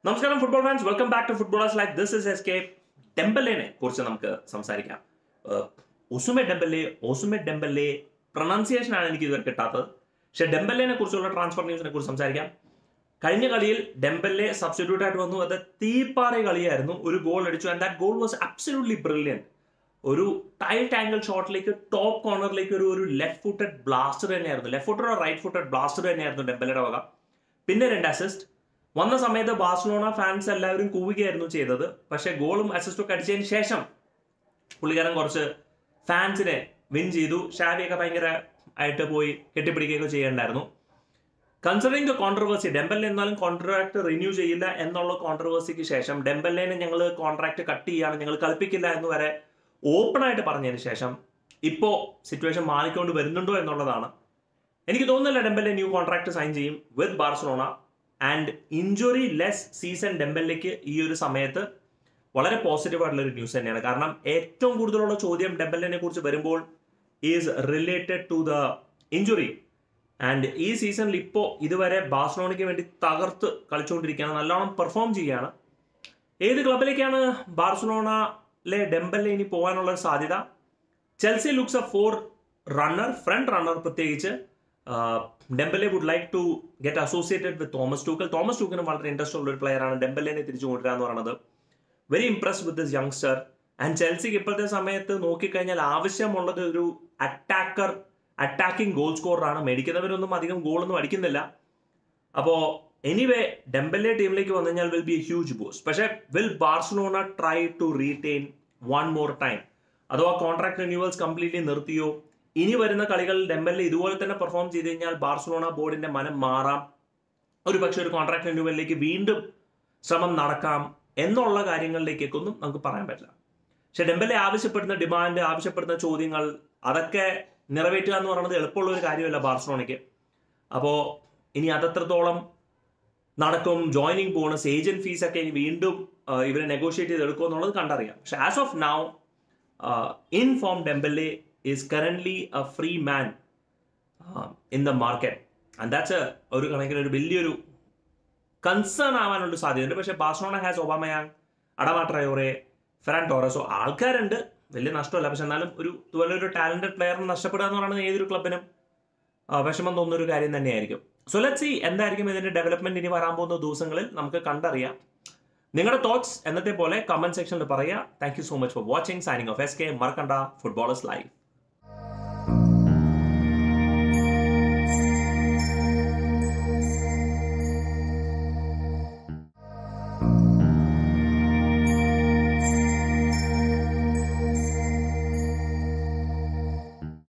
നമസ്കാരം football fans welcome back to footballers life this is S K ഡെമ്പലിനെ കുറിച്ച് നമുക്ക് സംസാരിക്കാം ഏഹ്, Ousmane Dembele Ousmane Dembele pronunciation ആണ് എനിക്ക് ഇതുവരെ കിട്ടാത്തത് പക്ഷെ ഡെമ്പലിനെ കുറിച്ചുള്ള ട്രാൻസ്ഫർ ന്യൂസിനെ കുറിച്ച് സംസാരിക്കാം കഴിഞ്ഞ കളിയിൽ ഡെമ്പലെ സബ്സ്റ്റിറ്റ്യൂട്ട് ആയിട്ട് വന്നു അത് തീപ്പാറി കളിയായിരുന്നു ഒരു ഗോൾ അടിച്ചു and that goal was absolutely brilliant ഒരു ടൈറ്റ് ആംഗിൾ ഷോട്ടിലേക്ക് ടോപ്പ് കോർണറിലേക്ക് ഒരു ഒരു ലെഫ്റ്റ് ഫുട്ടഡ് ബ്ലാസ്റ്റർ തന്നെയായിരുന്നു ലെഫ്റ്റ് ഫുട്ടറോ റൈറ്റ് ഫുട്ടഡ് ബ്ലാസ്റ്റർ തന്നെയായിരുന്നു ഡെമ്പലയുടെ വക പിന്നെ രണ്ട് അസിസ്റ്റ് വന്ന സമയത്ത് ബാഴ്സലോണ ഫാൻസ് എല്ലാവരും കൂവുകയായിരുന്നു ചെയ്തത് പക്ഷേ ഗോളും അസിസ്റ്റും ഒക്കെ അടിച്ചതിന് ശേഷം പുള്ളിക്കാരൻ കുറച്ച് ഫാൻസിനെ വിൻ ചെയ്തു ഷാവിയൊക്കെ ഭയങ്കര ആയിട്ട് പോയി കെട്ടിപ്പിടിക്കുകയൊക്കെ ചെയ്യണ്ടായിരുന്നു കൺസിഡറിങ് ദ കോൺട്രവേഴ്സി ഡെമ്പലിനെ എന്നാലും കോൺട്രാക്ട് റിന്യൂ ചെയ്യില്ല എന്നുള്ള കോൺട്രവേഴ്സിക്ക് ശേഷം ഡെമ്പലിനെ ഞങ്ങൾ കോൺട്രാക്ട് കട്ട് ചെയ്യാണ് ഞങ്ങൾ കളിപ്പിക്കില്ല എന്ന് വരെ ഓപ്പൺ ആയിട്ട് പറഞ്ഞതിന് ശേഷം ഇപ്പോൾ സിറ്റുവേഷൻ മാറിക്കൊണ്ട് വരുന്നുണ്ടോ എന്നുള്ളതാണ് എനിക്ക് തോന്നുന്നില്ല ഡെമ്പലെ ന്യൂ കോൺട്രാക്ട് സൈൻ ചെയ്യും with Barcelona and injury less season ഡെമ്പലിലേക്ക് ഈ ഒരു സമയത്ത് വളരെ പോസിറ്റീവ് ആയിട്ടുള്ള ഒരു ന്യൂസ് തന്നെയാണ് കാരണം ഏറ്റവും കൂടുതലുള്ള ചോദ്യം ഡെമ്പലിനെ കുറിച്ച് വരുമ്പോൾ is related to the injury and ഈ സീസണിൽ ഇപ്പോൾ ഇതുവരെ ബാഴ്സലോണയ്ക്ക് വേണ്ടി തകർത്ത് കളിച്ചുകൊണ്ടിരിക്കുകയാണ് നല്ലോണം പെർഫോം ചെയ്യുകയാണ് ഏത് ക്ലബിലേക്കാണ് ബാർസലോണയിലെ ഡെമ്പലിനെ ഇനി പോകാനുള്ള ഒരു സാധ്യത Chelsea looks a for runner front runner പ്രത്യേകിച്ച് Dembele would like to get associated with Thomas Tuchel Thomas ടൂക്കലും വളരെ ഇൻട്രസ്റ്റ് ഉള്ള ഒരു പ്ലെയറാണ് ഡെമ്പലിനെ തിരിച്ചു കൊണ്ടുവരിക എന്ന് പറയുന്നത് very impress with this youngster and ചെൽസിക്ക് ഇപ്പോഴത്തെ സമയത്ത് നോക്കിക്കഴിഞ്ഞാൽ ആവശ്യമുള്ളത് ഒരു അറ്റാക്കർ അറ്റാക്കിംഗ് ഗോൾ സ്കോറാണ് മേടിക്കുന്നവരൊന്നും അധികം ഗോളൊന്നും അടിക്കുന്നില്ല അപ്പോൾ എനിവേ ഡെമ്പലെ ടീമിലേക്ക് വന്നു കഴിഞ്ഞാൽ will be a huge boost പക്ഷേ will Barcelona try to retain one more time അഥവാ കോൺട്രാക്ട് റിന്യൂവൽസ് കംപ്ലീറ്റ്ലി നിർത്തിയോ ഇനി വരുന്ന കളികളിൽ ഡെമ്പലിൽ ഇതുപോലെ തന്നെ പെർഫോം ചെയ്ത് കഴിഞ്ഞാൽ ബാർസലോണ ബോർഡിന്റെ മനം മാറാം ഒരു പക്ഷേ ഒരു കോൺട്രാക്ട് റിന്യൂവലിലേക്ക് വീണ്ടും ശ്രമം നടക്കാം എന്നുള്ള കാര്യങ്ങളിലേക്കൊക്കെ ഒന്നും നമുക്ക് പറയാൻ പറ്റില്ല പക്ഷെ ഡെമ്പലെ ആവശ്യപ്പെടുന്ന ഡിമാൻഡ് ആവശ്യപ്പെടുന്ന ചോദ്യങ്ങൾ അതൊക്കെ നിറവേറ്റുക എന്ന് പറയുന്നത് എളുപ്പമുള്ള ഒരു കാര്യമല്ല ബാർസലോണയ്ക്ക് അപ്പോൾ ഇനി അതത്രത്തോളം നടക്കും ജോയിനിങ് ബോണസ് ഏജന്റ് ഫീസ് ഒക്കെ ഇനി വീണ്ടും ആ, ഇവരെ നെഗോഷിയേറ്റ് ചെയ്ത് എടുക്കുമോ എന്നുള്ളത് കണ്ടറിയാം പക്ഷെ as of now in form Dembele is current a free man in the market and that's ഒരു കണക്കിന് ഒരു വലിയൊരു കൺസേൺ ആവാനുള്ള സാധ്യതയുണ്ട് പക്ഷേ Barcelona has Aubameyang Adama Traore Ferran ടോറസോ ആൾക്കാരുണ്ട് വലിയ നഷ്ടമല്ല പക്ഷെ എന്നാലും ഒരു ഇതുപോലെ ഒരു ടാലന്റഡ് പ്ലെയറിനെ നഷ്ടപ്പെടുക എന്ന് പറയുന്നത് ഏതൊരു ക്ലബിനും ആ, വിഷമം തോന്നുന്ന ഒരു കാര്യം തന്നെയായിരിക്കും സോ ലെറ്റ് സി എന്തായിരിക്കും ഇതിന്റെ ഡെവലപ്മെന്റ് ഇനി വരാൻ പോകുന്ന ദിവസങ്ങളിൽ നമുക്ക് കണ്ടറിയാം നിങ്ങളുടെ തോട്ട്സ് എന്നത്തെ പോലെ കമന്റ് സെക്ഷനിൽ പറയുക thank you so much for watching signing off S K മറക്കണ്ട ഫുട്ബോളേഴ്സ് ലൈഫ്